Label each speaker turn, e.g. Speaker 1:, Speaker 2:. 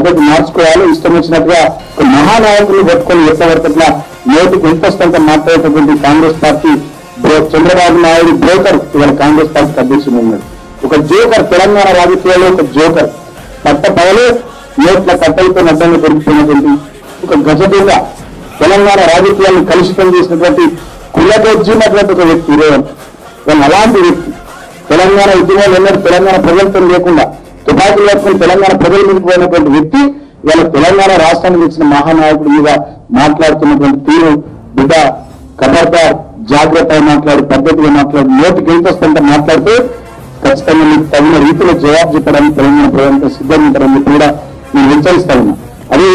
Speaker 1: పద్ధతి మార్చుకోవాలి ఇష్టం వచ్చినట్టుగా ఒక మహానాయకులు పట్టుకొని ఎట్లా నోటికి ఎంత వస్తుంటే మాట్లాడేటటువంటి కాంగ్రెస్ పార్టీ బ్రో- చంద్రబాబు నాయుడు బ్రోకర్ ఇవాళ కాంగ్రెస్ పార్టీకి అధ్యక్షుడు ఉన్నాడు ఒక జోకర్ తెలంగాణ రాజకీయాల్లో ఒక జోకర్ పట్ట పగలు నోట్ల కట్టలతో అడ్డంగా దొరికిపోయినటువంటి ఒక గజదొంగ తెలంగాణ రాజకీయాలను కలుషితం చేసినటువంటి కులకొచ్చినటువంటి ఒక వ్యక్తి రేవంత్ వాళ్ళు అలాంటి వ్యక్తి తెలంగాణ ఉద్యమాలు ఎన్నడూ తెలంగాణ ప్రజలతో లేకుండా తుపాకులు పట్టుకుని తెలంగాణ ప్రజల మీదకి పోయినటువంటి వ్యక్తి ఇవాళ తెలంగాణ రాష్ట్రానికి ఇచ్చిన మహానాయకుడి మీద మాట్లాడుతున్నటువంటి తీరు బిడ్డ ఖబర్దార్ జాగ్రత్తగా మాట్లాడి పద్ధతిగా మాట్లాడి నోటికి ఎంత వస్తుంటే మాట్లాడితే ఖచ్చితంగా మీకు తగిన రీతిలో జవాబు చెప్పడానికి తెలంగాణ ప్రజలంతా సిద్ధంగా ఉంటారని చెప్పి కూడా నేను హెచ్చరిస్తా ఉన్నా అదే